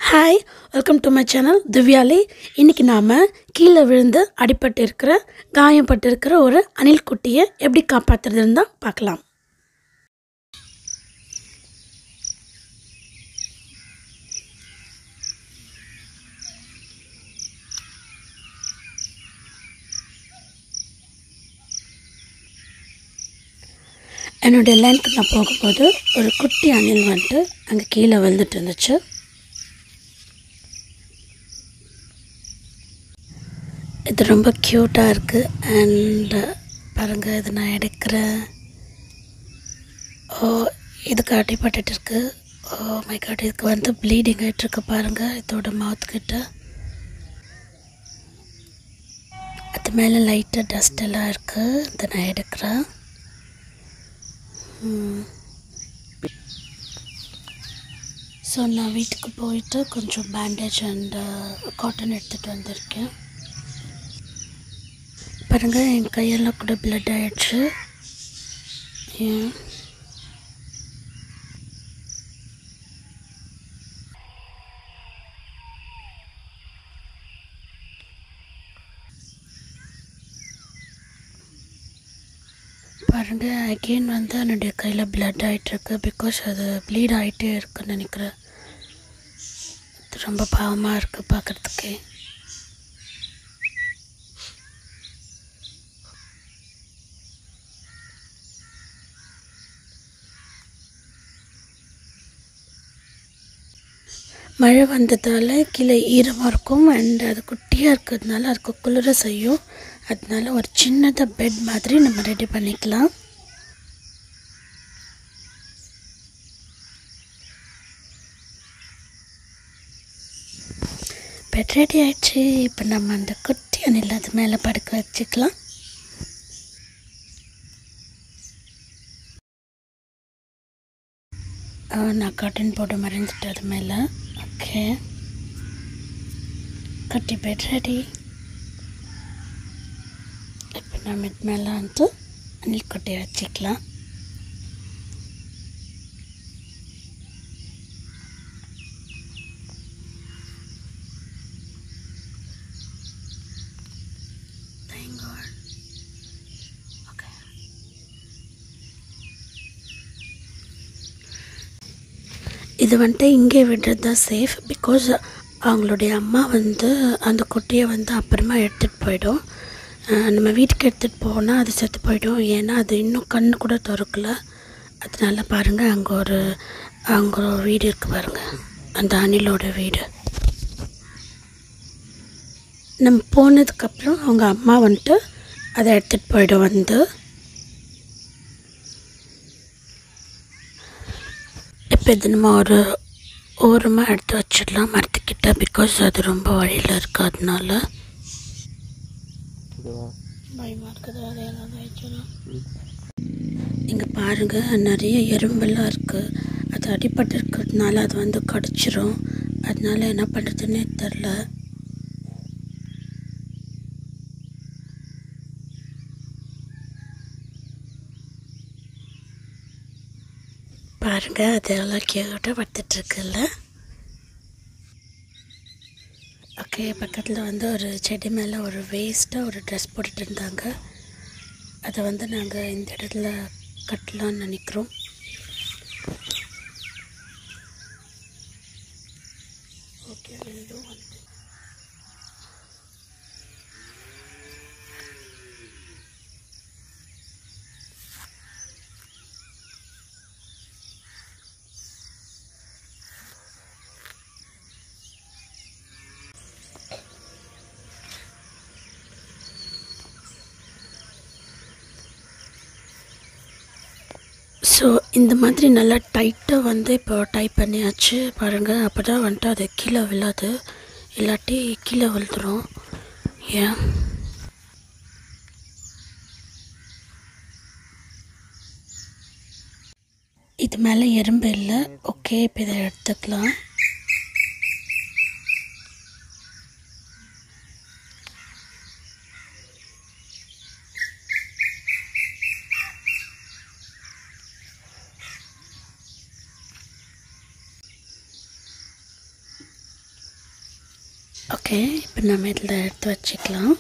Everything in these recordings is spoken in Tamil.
Hi welcome to my channel Divyali இன்றைக்கி நாம் கீழே விழுந்து அடிபட்டு இருக்கிற காயப்பட்டு இருக்கிற ஒரு அணில் குட்டியை எப்படி காப்பாற்றுறதுன்னு தான் பார்க்கலாம் என்னுடைய லேண்ட்க்கு நான் போகும்போது ஒரு குட்டி அணில் வந்துட்டு அங்கே கீழே விழுந்துட்டு இருந்துச்சு இது ரொம்ப க்யூட்டாக இருக்குது அண்ட் பாருங்கள் இது நான் எடுக்கிறேன் ஓ இதுக்கு அடிபட்டுட்டு இருக்கு ஓ மை காட் இதுக்கு வந்து ப்ளீடிங் ஆகிட்டுருக்கு பாருங்கள் இதோட மவுத் கிட்ட அது மேலே லைட்டாக டஸ்ட் எல்லாம் இருக்குது இதை நான் எடுக்கிறேன் ஸோ நான் வீட்டுக்கு போயிட்டு கொஞ்சம் பேண்டேஜ் அண்ட் காட்டன் எடுத்துகிட்டு வந்திருக்கேன் பாருங்க என் கையெல்லாம் கூட பிளட் ஆயிடுச்சு ஏன் பாருங்க அகெயின் வந்து என்னுடைய கையில் பிளட் ஆகிட்டுருக்கு பிகாஸ் அது ப்ளீட் ஆகிட்டே இருக்குன்னு நினைக்கிறேன் இது ரொம்ப பாவமாக இருக்குது பார்க்குறதுக்கே மழை வந்ததால் கீழே ஈரமாக இருக்கும் அண்ட் அது குட்டியாக இருக்கிறதுனால அதுக்கு குளிர செய்யும் அதனால ஒரு சின்னதாக பெட் மாதிரி நம்ம ரெடி பண்ணிக்கலாம் பெட் ரெடி ஆயிடுச்சு இப்போ நம்ம அந்த குட்டி அணில் அது மேலே படுக்க வச்சுக்கலாம் நான் காட்டன் போட்டு மறைஞ்சிட்டு அது மேலே ஓகே கட்டி பெட் ரெடி இப்போ நம்ம இது மேலே வந்து அணில் கொட்டையை வச்சுக்கலாம் Thank God. Okay. இது வந்துட்டு இங்கே விடுறது தான் சேஃப் பிகாஸ் அவங்களுடைய அம்மா வந்து அந்த குட்டியை வந்து அப்புறமா எடுத்துகிட்டு போயிடும் அஹ் நம்ம வீட்டுக்கு எடுத்துகிட்டு போனால் அது செத்து போயிடும் ஏன்னா அது இன்னும் கண்ணு கூட திறக்கல அதனால பாருங்கள் அங்கே ஒரு அங்கே ஒரு வீடு இருக்குது பாருங்கள் அந்த அணிலோட வீடு நம்ம போனதுக்கப்புறம் அவங்க அம்மா வந்துட்டு அதை எடுத்துகிட்டு போயிடும் வந்து இப்போ இது நம்ம ஒரு ஓரமாக எடுத்து வச்சிடலாம் மரத்துக்கிட்ட பிகாஸ் அது ரொம்ப வழியில் இருக்கு அதனால பயமாக இருக்குது அது ஏதாவது ஆயிடுச்சுன்னா இங்கே பாருங்கள் நிறைய எறும்பெல்லாம் இருக்குது அது அடிபட்டு இருக்கிறதுனால அது வந்து கடிச்சிரும் அதனால என்ன பண்ணுறதுன்னே தெரில பாருங்க அதெல்லாம் கியூட்டாக படுத்துட்ருக்குல்ல ஓகே பக்கத்தில் வந்து ஒரு செடி மேலே ஒரு வேஸ்ட்டாக ஒரு ட்ரெஸ் போட்டுட்டு இருந்தாங்க அதை வந்து நாங்கள் இந்த இடத்துல கட்டலாம்னு நினைக்கிறோம் ஓகே இதுவும் வந்து ஸோ இந்த மாதிரி நல்லா டைட்டாக வந்து இப்போ டைப் பண்ணியாச்சு பாருங்கள் அப்போ தான் வந்துட்டு அது கீழே விழாது இல்லாட்டி கீழே விழுந்துடும் ஏன் இது மேலே எறும்பு இல்லை ஓகே இப்போ இதை எடுத்துக்கலாம் ஓகே இப்போ நம்ம இதில் எடுத்து வச்சுக்கலாம்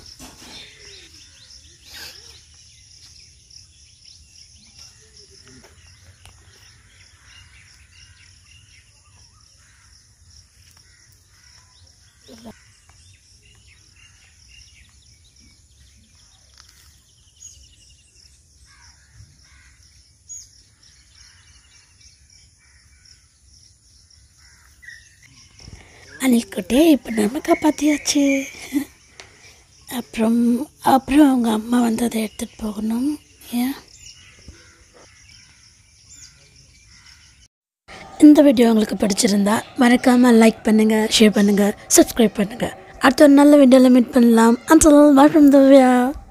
அணில்குட்டியை இப்போ நம்ம காப்பாற்றியாச்சு அப்புறம் அப்புறம் அவங்க அம்மா வந்து அதை எடுத்துகிட்டு போகணும் ஏன் இந்த வீடியோ உங்களுக்கு பிடிச்சிருந்தா மறக்காமல் லைக் பண்ணுங்கள் ஷேர் பண்ணுங்கள் சப்ஸ்கிரைப் பண்ணுங்கள் அடுத்த ஒரு நல்ல வீடியோவில் மீட் பண்ணலாம் அண்ட் பாய் ஃப்ரம் தவ்யா